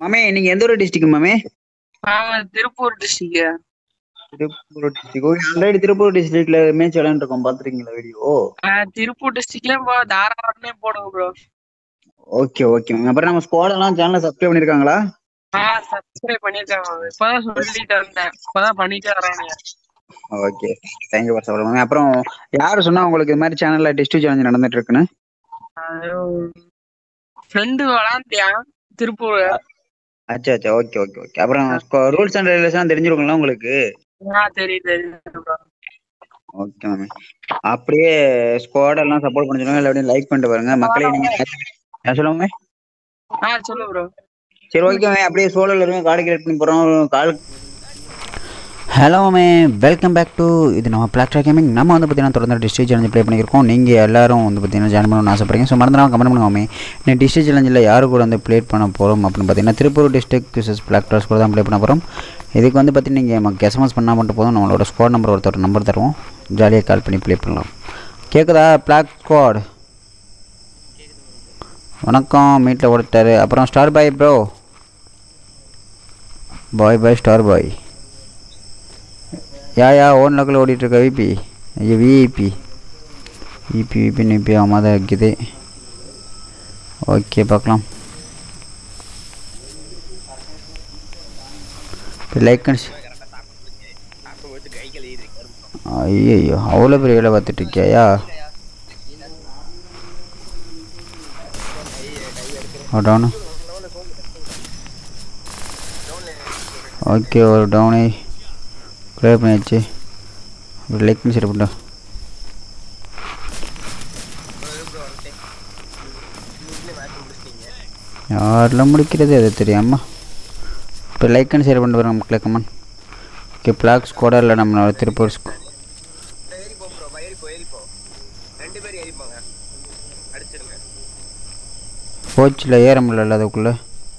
மாமே நீங்க எந்த ஒரு டிஸ்ட்ரிக்ட் மாமே ஆமா Tiruppur district Tiruppur district okay already Tiruppur டிஸ்ட்ரிக்ட்ல மேட்ச் விளையாண்டுருக்கோம் பாத்துருக்கீங்களா வீடியோ திருப்பூர் டிஸ்ட்ரிக்ட்லயும் போ தாராளமே போடுங்க ப்ரோ ஓகே ஓகே அப்புறம் நம்ம ஸ்குவாட் எல்லாம் சேனலை சப்ஸ்கிரைப் பண்ணிருக்காங்களா ஆ சப்ஸ்கிரைப் பண்ணிருக்காங்க இப்பதான் சொல்லிட்டு வந்தேன் இப்பதான் பண்ணிட்டு வரேன் ஓகே தேங்க்யூ ஃபார் சப்போர்ட் மாமே அப்புறம் யாரு சொன்னா உங்களுக்கு இது மாதிரி சேனல்ல டிஸ்ட்ரிக்ட் சேலஞ்ச் நடந்துட்டு இருக்குன்னு ஃப்ரெண்டு விளாண்டியான் திருப்பூர் அச்சா அச்சா ஓகே ஓகே ஓகே அப்புறம் ரூல்ஸ் அண்ட் ரெகுலேஷன் தெரிஞ்சிருக்கும்ல உங்களுக்கு ஆ தெரியும் தெரியும் ப்ரோ ஓகே மேம் அப்படியே ஸ்குவாட் எல்லாம் சப்போர்ட் பண்ணி சொல்லுங்க எல்லாத்தையும் லைக் பண்ணிட்டு பாருங்க மக்களே நீங்க என்ன சொல்லுங்க ஆ சொல்லு ப்ரோ சரி ஓகே மேம் அப்படியே சோலோல இருங்க கார்டு கிரியேட் பண்ணி போறோம் கால் ஹலோ மே வெல்கம் பேக் டு இது நம்ம பிளாக்டர் கேமிங் நம்ம வந்து பார்த்தீங்கன்னா தொடர்ந்து டிஸ்ட்ரிக் சேலஞ்சு ப்ளே பண்ணியிருக்கோம் நீங்கள் எல்லாரும் வந்து பார்த்தீங்கன்னா ஜாயின் பண்ணணும்னு ஆசைப்படுறீங்க ஸோ மறந்துடாம கமெண்ட் பண்ணுவாமே இந்த டிஸ்ட்ரிக் சேலஞ்சில் யாரு கூட வந்து ப்ளே பண்ண போகிறோம் அப்படின்னு பார்த்தீங்கன்னா திருப்பூர் டிஸ்ட்ரிக்ட் விசஸ் பிளாக்டர்ஸ் கூட தான் ப்ளே பண்ண போகிறோம் இதுக்கு வந்து பார்த்தீங்கன்னா நீங்கள் நமக்கு எஸ்எம்எஸ் பண்ணால் மட்டும் போதும் நம்மளோட ஸ்குவாட் நம்பர் ஒருத்தர் நம்பர் தருவோம் ஜாலியாக கால் பண்ணி ப்ளே பண்ணலாம் கேட்குதா பிளாக் ஸ்குவாட் வணக்கம் மீட்டில் ஓடிட்டாரு அப்புறம் star boy bro boy boy star boy yeah yeah ஓன் லக்கில் ஓடிட்டுருக்க விபி ஐயோ விஐபி விபி விபி நிபி ஆமாம் தான் இருக்குது ஓகே பார்க்கலாம் லைக் ஐயோ அவ்வளோ பெரிய வேலை பார்த்துட்டு இருக்கியா டவுனு ஓகே ஒரு டவுனே கிளியர் பண்ணியாச்சு ஒரு லைக் பண்ணி சரி பண்ணா யாரெல்லாம் முடிக்கிறது அது தெரியாமா இப்போ லைக் அண்ட் ஷேர் பண்ணிட்டு வரோம் மக்களே கமன் ஓகே பிளாக் ஸ்கோடா இல்லை நம்மளோட திருப்பூர் ஸ்கோ ஏறிப்போ ப்ரோ ஏறிப்போ ஏறிப்போ ரெண்டு பேர் ஏறிப்போங்க அடிச்சிருங்க போச்சில் ஏற முடியல அதுக்குள்ளே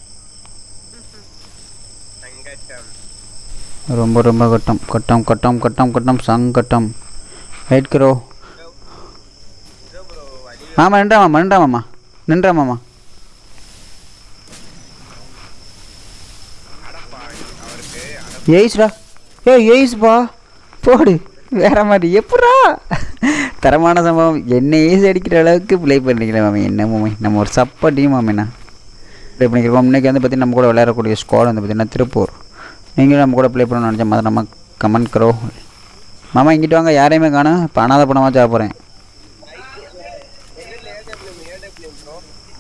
சங்கட்டம் ரொம்ப ரொம்ப கட்டம் கட்டம் கட்டம் கட்டம் கட்டம் சங்கட்டம் வெயிட் கரோ இதோ ப்ரோ வழி மாமா நின்றா மாமா நின்றா மாமா நின்றா மாமா அவருக்கு எய்ஸ்டா ஏ எய்ஸ்பா போடு வேற மாதிரி எப்படா தரமான சம்பவம் என்ன ஏஸ் அடிக்கிற அளவுக்கு ப்ளே பண்ணிக்கிறேன் மாமி என்ன மாமி நம்ம ஒரு சப்பா டீம் மாமிண்ணா ப்ளே பண்ணிக்கிறோம் இன்றைக்கி வந்து பார்த்தீங்கன்னா நம்ம கூட விளையாடக்கூடிய ஸ்குவாட் வந்து பார்த்தீங்கன்னா திருப்பூர் நீங்களும் நம்ம கூட ப்ளே பண்ணணும்னு நினச்ச மாதிரி நம்ம கமெண்ட் கரோ மாமா இங்கிட்டு வாங்க யாரையுமே காணும் இப்போ அனாத பணமாக சாப்பிட போகிறேன் ப்ரோ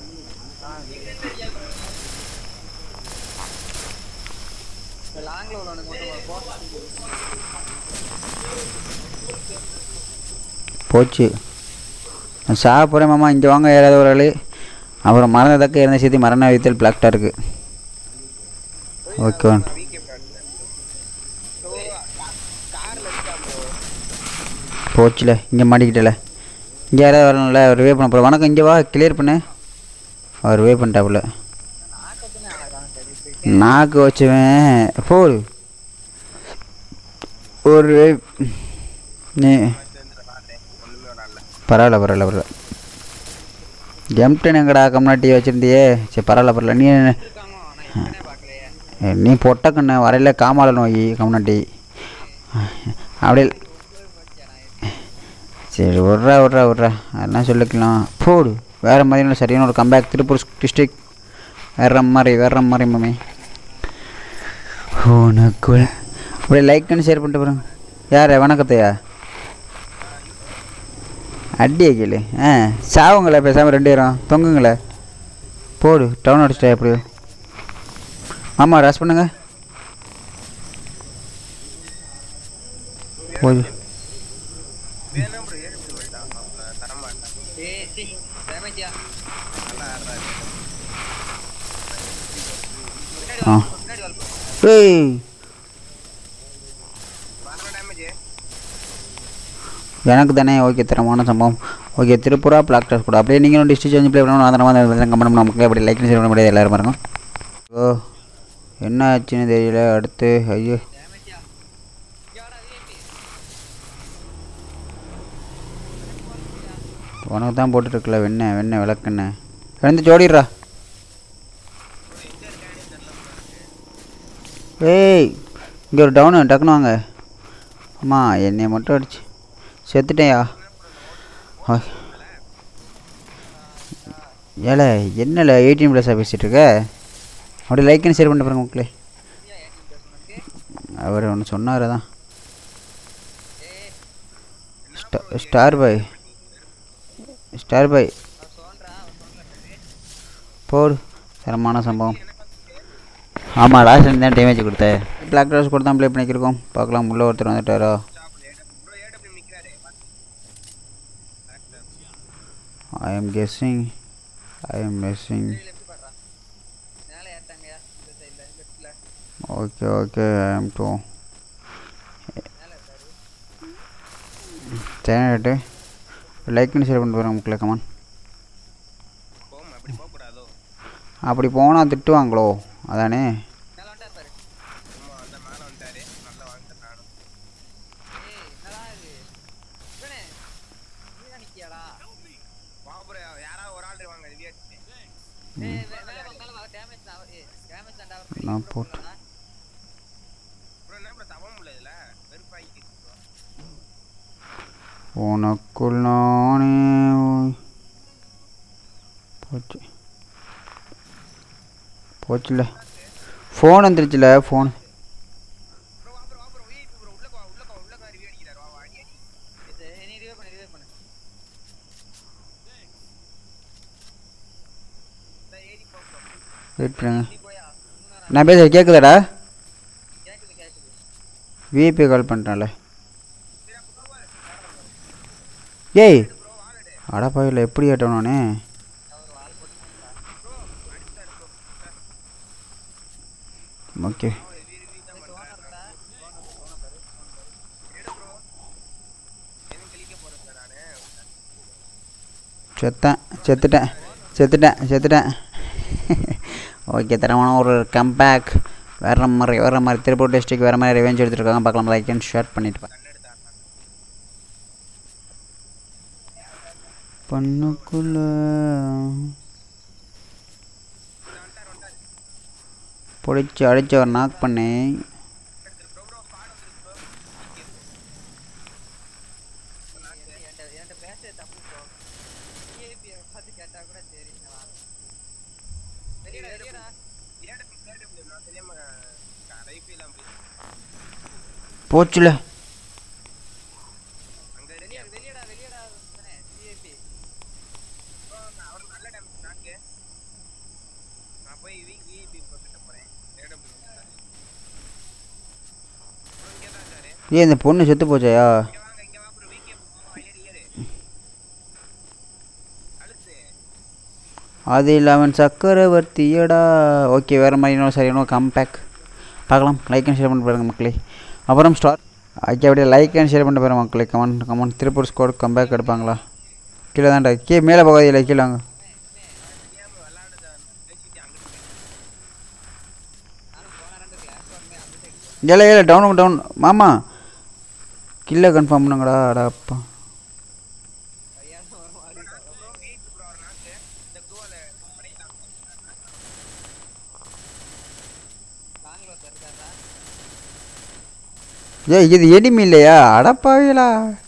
போச்சு நான் சாப்பிட போகிறேன் மாமா இங்கே வாங்க யாராவது ஒரு ஆள் அப்புறம் மறந்ததக்க இருந்த சேர்த்து மரண வைத்தல் பிளாக்டாக இருக்குது ஓகே ஒன் வீக்கே பிளாட்ல ஸோ கார்ல இருக்கா ப்ரோ போச்சுல இங்கே மாட்டிக்கிட்டல இங்கே யாராவது வரணும்ல அவர் வே பண்ண போகிறோம் வணக்கம் இங்கே வா கிளியர் பண்ணு அவர் வே பண்ணிட்டாப்புல நாக்கு வச்சுவேன் போடு ஒரு நீ ஒண்ணுமே வரல பரவாயில்ல பரவாயில்ல பரவாயில்ல எம்டன் எங்கடா கம்னாட்டி வச்சுருந்தியே சரி பரவாயில்ல பரவாயில்ல நீ ஏ, நீ பொட்ட கண்ணு வரையில காமால நோய் கம்னாட்டி அப்படியே சரி விட்றா விட்றா விட்றா அதெல்லாம் சொல்லிக்கலாம் போடு வேறு மாதிரி சரியான ஒரு கம்பேக் திருப்பூர் டிஸ்ட்ரிக் வேற மாதிரி வேற மாதிரி மாமி உனக்குள் அப்படியே லைக் பண்ணி ஷேர் பண்ணிட்டு போகிறேன் யார் வணக்கத்தையா அடியே கேளு ஆ சாவுங்களே பேசாமல் ரெண்டு பேரும் தொங்குங்களே போடு டவுன் அடிச்சிட்டா எப்படியோ ஆமாம் ரஷ் பண்ணுங்க போது வேணாம் ப்ரோ ஏறி விட மாட்டான் அவன் தர மாட்டான் நல்லா ஆடுறாரு ஆ ஏய் வரல டேமேஜ் எனக்கு தானே ஓகே தரமான சம்பவம் ஓகே திருப்பூரா பிளாக் டாஸ் கூட அப்படியே நீங்களும் டிஸ்ட்ரிக் சேஞ்ச் ப்ளே பண்ணணும் அந்த மாதிரி கமெண்ட் பண்ண நமக்கு அப்படி லைக் ஷேர் பண்ண முடியாது எல்லாரும் பாருங்க ஓ என்ன ஆச்சுன்னு தெரியல அடுத்து ஐயோ உனக்கு தான் போட்டுருக்கல வெண்ணெய் வெண்ணெய் விளக்கெண்ணெய் எழுந்து ஜோடிடுறா ஏய் இங்கே ஒரு டவுனு டக்குன்னு வாங்க அம்மா என்னைய மட்டும் அடிச்சு செத்துட்டேயா ஆ. ஏல என்னல எயிட்டீன் ப்ளஸ்ஸாக பேசிகிட்டு இருக்க அப்படியே லைக்குன்னு ஷேர் பண்ணி பாருங்க மக்களே அவர் ஒன்று சொன்னார் தான் ஸ்டா- ஸ்டார் பாய் ஸ்டார் பாய் போடு தரமான சம்பவம் ஆமாம் லாஸ்ட் டைம் தான் டேமேஜ் கொடுத்தேன் பிளாக் ரோஸ் கூட தான் ப்ளே பண்ணிக்கிருக்கோம் பார்க்கலாம் உள்ள ஒருத்தர் வந்துட்டாரோ ப்ரோ ஏடபிள்யூ நிக்கிறாரு I am guessing I am guessing left பாடுறா மேலே ஏத்தாங்கயா இந்த சைடுல லெஃப்ட்ல okay okay I am too மேலே இருக்காரு சேனட்டு லைக்னு ஷேர் பண்ணி பாருங்க மக்களே கமான் போமா அப்படி போக கூடாதோ அப்படி போனால் திட்டுவாங்களோ அதானே மேல வந்துட்டார் பாரு ஆமா அந்த மேல வந்துட்டாரு நல்லா வாங்கிட்டேன் நானும் ஏய் என்னடா இது இவனே நீடா நிக்கியாடா வா ப்ரோ யாராவது ஒரு ஆள் வாங்க ரிவியட் ஏய் மேல வந்தாலும் வா டேமேஜ் தான் ஏய் டேமேஜ் தான் அவர் நான் போட்டு ப்ரோ என்ன ப்ரோ தவம் இல்ல இதுல வெறுப்பாயிக்கு உனக்குள் நானே ஓய். போச்சு போச்சுல ஃபோன் வந்துருச்சுல ஃபோன் ப்ரோ வா ப்ரோ வா ப்ரோ ஏய் ப்ரோ உள்ள வா உள்ள வா உள்ள வா ரிவியூ அடிக்கிறார் வா வா அடி அடி இது நீ ரிவியூ பண்ணு ரிவியூ பண்ணு டேய் ஏறி போ ப்ரோ வெயிட் பண்ணுங்க நீ போயா நான் பேசுறது கேட்குதாடா கேக்குது கேக்குது விஐபி கால் பண்ணுறேன்ல ஏய் அடப்பாயில் எப்படி ஏட்டோம் நானே ஓகே செத்தேன் செத்துட்டேன் செத்துட்டேன் செத்துட்டேன் ஓகே தரமான ஒரு கம்பேக் வேறு மாதிரி வேறு மாதிரி திருப்பூர் டிஸ்ட்ரிக் வேறு மாதிரி ரிவெஞ்ச் எடுத்துருக்காங்க பார்க்கலாம் லைக் அண்ட் ஷேர் பண்ணிட்டு பண்ணுக்குள்ள பிடிச்சி அடிச்சு ஒரு நாக் பண்ணி என்கிட்ட பேச தப்பு ப்ரோ டிஏபி பார்த்து கேட்டா கூட சரி வெளியடா வெளியடா நான் தெரியாம ரைஃபிலாம் போச்சுல அங்க வெளியடா வெளியடா வெளியடா தானே டிஏபி அவர் நல்ல டேமேஜ் நாக்கு நான் போய் வி விபி போட்டுட்டு போறேன் ஏடபிள்யூ இங்க தான் சார் ஏன் இந்த பொண்ணு செத்து போச்சாயா இங்க வாங்க இங்க வா ப்ரோ விகே ஏறி ஏறு அழுத்து அது இல்லாமல் சக்கரவர்த்தியடா ஓகே வேறு மாதிரி இன்னும் சரி இன்னும் கம்பேக் பார்க்கலாம் லைக் அண்ட் ஷேர் பண்ணி பாருங்க மக்களே அப்புறம் ஸ்டார் ஓகே அப்படியே லைக் அண்ட் ஷேர் பண்ணி பாருங்க மக்களே come on come on Tiruppur score comeback எடுப்பாங்களா கீழே தான்டா கீழே மேலே போகாதீங்களா கீழே வாங்க தெரியாம விளையாடுத பேசிட்டு அங்கிட்டு நானும் போன ரெண்டு கிளாஸ் வரமே அங்கிட்டு ஏல ஏல டவுன் டவுன் மாமா கில்லை கன்ஃபார்ம் பண்ணுங்கடா அடா அப்பா சரியான ஒரு மாதிரி ப்ரோ வெயிட் ப்ரோ ஒரு நாக்கு இந்த கோல பண்ணிடலாம் நாங்களும் தெரிஞ்சாதா ஏய் இது எனிமி இல்லையா அடப்பாவிலா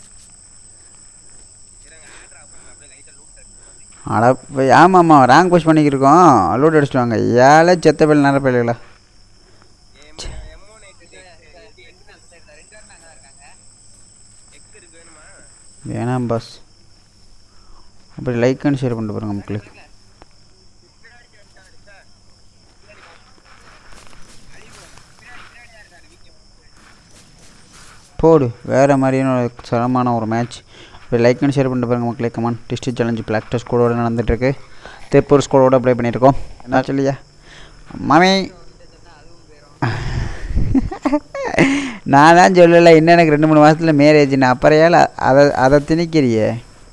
இருங்க ஆட்ரா பண்ணல அப்படியே லைட்டா லூட் அடிச்சு அட ஆமாம்மா ரேங்க் புஷ் பண்ணிக்கிருக்கோம் லூட் அடிச்சிட்டு வாங்க ஏழை செத்த பேர் நேர பேர்களா எம்ஓ நைட்டு ரெண்டு பேர் அந்த சைடு ரெண்டு பேரும் அங்கே இருக்காங்க எக்ஸ் இருக்கு வேணுமா வேணாம் பாஸ் அப்படி லைக் அண்ட் ஷேர் பண்ணிட்டு பாருங்க மக்களுக்கு போடு வேறு மாதிரியான ஒரு சரமான ஒரு மேட்ச் அப்படி லைக் அண்ட் ஷேர் பண்ணிட்டு பாருங்க மக்களே கமான் டிஸ்ட்ரிக் சேலஞ்சு பிளாக்டர் ஸ்கோடோட நடந்துட்டுருக்கு திருப்பூர் ஸ்கோடோட ப்ளே பண்ணியிருக்கோம் என்ன சொல்லியா மாமி நான் தான் சொல்லலை இன்னும் எனக்கு ரெண்டு மூணு மாதத்தில் மேரேஜ் நான் அப்புறம் ஏல அதை அதை திணிக்கிறியே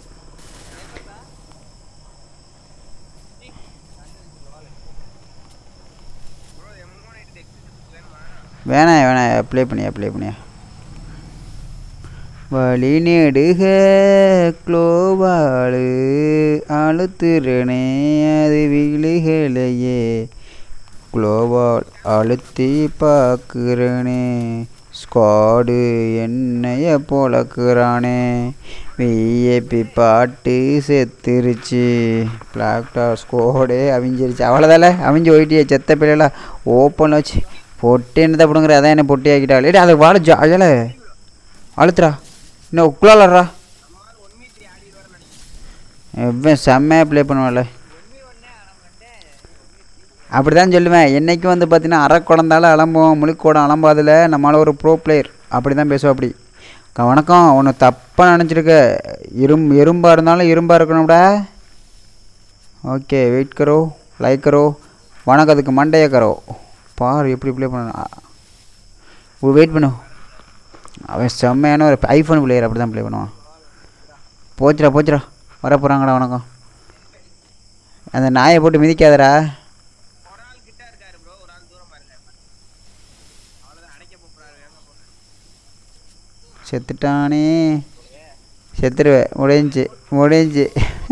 ப்ரோ எம்ஓ நைட்டு எக்ஸ் வேணுமா வேணாம் வேணாம் அப்ளை பண்ணியா அப்ளை பண்ணியா வழி நெடுக க்ளோவாளு அழுத்துறனே அது விழுகலையே குளோவால் அழுத்தி பார்க்குறேனே ஸ்குவாடு என்னைய பொழக்கிறானே விஏபி பாட்டு செத்துருச்சு பிளாக்டா ஸ்குவாடே அவிஞ்சிருச்சு அவ்வளோதால அவிஞ்சு போயிட்டியே செத்த பிள்ளைல ஓப்பனில் வச்சு பொட்டு என்னத்தை பிடுங்குற அதான் என்ன பொட்டி ஆக்கிட்டாள் ஏடி அதை வாழ ஜால அழுத்துறா இன்னும் உக்குலாலறா எவ்வளோ செம்மையாக ப்ளே பண்ணுவாள் அப்படி தான் சொல்லுவேன் என்னைக்கு வந்து பார்த்தீங்கன்னா அரை குழந்தால அலம்போம் முழுக்கூடம் அலம்பாதில் நம்மளால ஒரு ப்ரோ பிளேயர் அப்படி தான் பேசுவோம் அப்படி அக்கா, வணக்கம் ஒன்று தப்பாக நினச்சிருக்க இரும் எறும்பாக இருந்தாலும் இரும்பாக இருக்கணும்டா ஓகே வெயிட் கரோ லைக் கரோ வணக்கம் அதுக்கு மண்டைய கரோ பாரு எப்படி ப்ளே பண்ண வெயிட் பண்ணு அவன் செம்மையான ஒரு ஐஃபோன் பிளேயர் அப்படி தான் ப்ளே பண்ணுவான் போச்சுடா போச்சுடா வர போகிறாங்கடா வணக்கம் அந்த நாயை போட்டு மிதிக்காதடா ஒரு ஆள் கிட்ட இருக்காரு ப்ரோ ஒரு ஆள் தூரமா இருக்காரு அவ்வளவுதான் அடைக்க போறாரு வேகமா போறாரு செத்துட்டானே செத்துருவேன் முடிஞ்சு முடிஞ்சு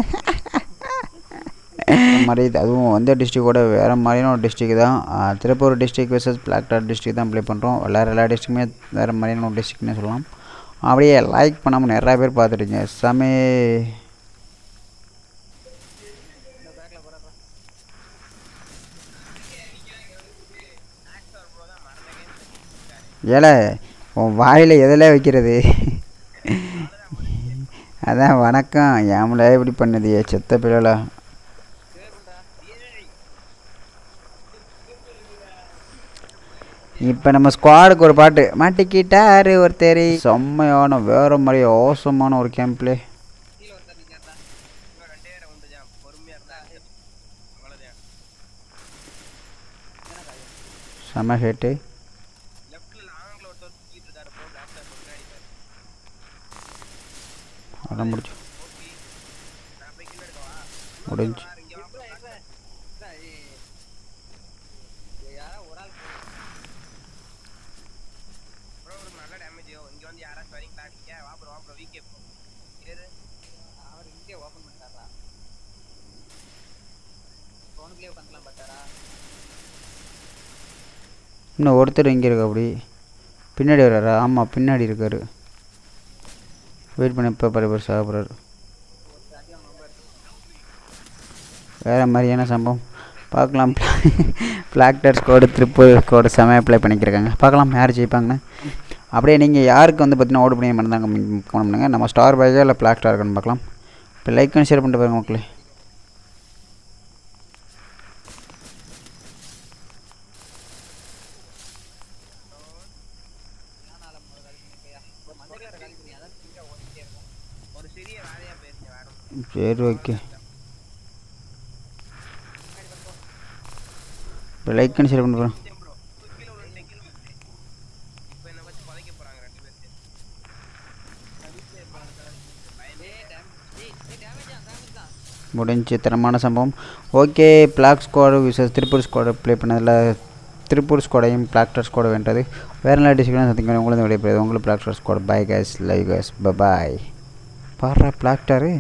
மாதிரி இது அதுவும் வந்த டிஸ்ட்ரிக்டோட வேறு மாதிரியான ஒரு டிஸ்ட்ரிக் தான் ஆஹ் திருப்பூர் டிஸ்ட்ரிக் வெர்சஸ் பிளாக்டார் டிஸ்ட்ரிக் தான் ப்ளே பண்ணுறோம் எல்லா எல்லா டிஸ்ட்ரிக்குமே வேறு மாதிரியான ஒரு டிஸ்ட்ரிக்னே சொல்லலாம் அப்படியே லைக் பண்ணாமல் நிறையா பேர் பார்த்துருக்கீங்க சமே ஏல உன் வாயில் எதில் வைக்கிறது அதான் வணக்கம் ஏமல இப்படி பண்ணுது செத்த பிள்ளை இப்போ நம்ம ஸ்குவாடுக்கு ஒரு பாட்டு மாட்டிக்கிட்டாரு ஒருத்தர் செம்மையான வேற மாதிரி அவசரமான ஒரு கேம்ப்லே கீழ ஒருத்தர் நிக்கிறதா இன்னும் ரெண்டே பேரை உண்டு ஜாம் பொறுமையா இருந்தா அவ்வளவுதான் செம்ம ஹேட்டு லெஃப்ட்ல லாங்ல ஒருத்தர் தூக்கிட்டு இருக்காரு ப்ரோ லேப்டாப் முன்னாடி பாரு. அதான் முடிச்சு ஓகே நான் போய் கீழ எடுக்கவா முடிஞ்சு பாரு, இங்க வா bro, back side. bro, ஒரு நல்ல damage. இங்க வந்து யாராச்சும் வரீங்களா நீங்க? வா bro, வா bro, VK bro. இரு. இன்னும் ஒருத்தர் இங்கே இருக்கா அப்படி பின்னாடி வர்றாரா ஆமாம் பின்னாடி இருக்காரு வெயிட் பண்ணி இப்போ பரிபர் சாப்பிட்றாரு வேறு மாதிரியான சம்பவம் பார்க்கலாம் பிளாக்டர் ஸ்கோடு திருப்பூர் ஸ்கோடு செமையாக அப்ளை பண்ணிக்கிருக்காங்க பார்க்கலாம் யார் ஜெயிப்பாங்கன்னு அப்படியே நீங்கள் யாருக்கு வந்து பார்த்தீங்கன்னா ஓடு பண்ணி மறந்தாங்க கமெண்ட் பண்ணுங்க நம்ம ஸ்டார் பைக்கா இல்லை பிளாக் ஸ்டார் இருக்கான்னு பார்க்கலாம் இப்போ லைக் அண்ட் ஷேர் பண்ணிட்டு பாருங்க மக்களே ஒரு சிறிய வேலையா போயிருந்தேன் வேற ஒண்ணும் சரி ஓகே இப்போ லைக் அண்ட் ஷேர் பண்ணிட்டு போகிறோம் இல்ல bro. கீழ விழுந்துட்டேன், கீழ விழுந்துட்டேன். இப்ப என்னை வச்சு புதைக்க போறாங்க ரெண்டு பேர் சேர்ந்து. முடிஞ்சு தரமான சம்பவம் okay black squad versus Tiruppur squad play பண்ணதில் திருப்பூர் ஸ்குவாடையும் பிளாக்டர் ஸ்குவாடு வென்றது வேறு நல்ல டிஸ்ட்ரிக்ட் சந்திங்க உங்களுக்கு விடைபெறுது உங்களுக்கு பிளாக்டர் squad bye guys live guys bye பாடுறா பிளாக்டரு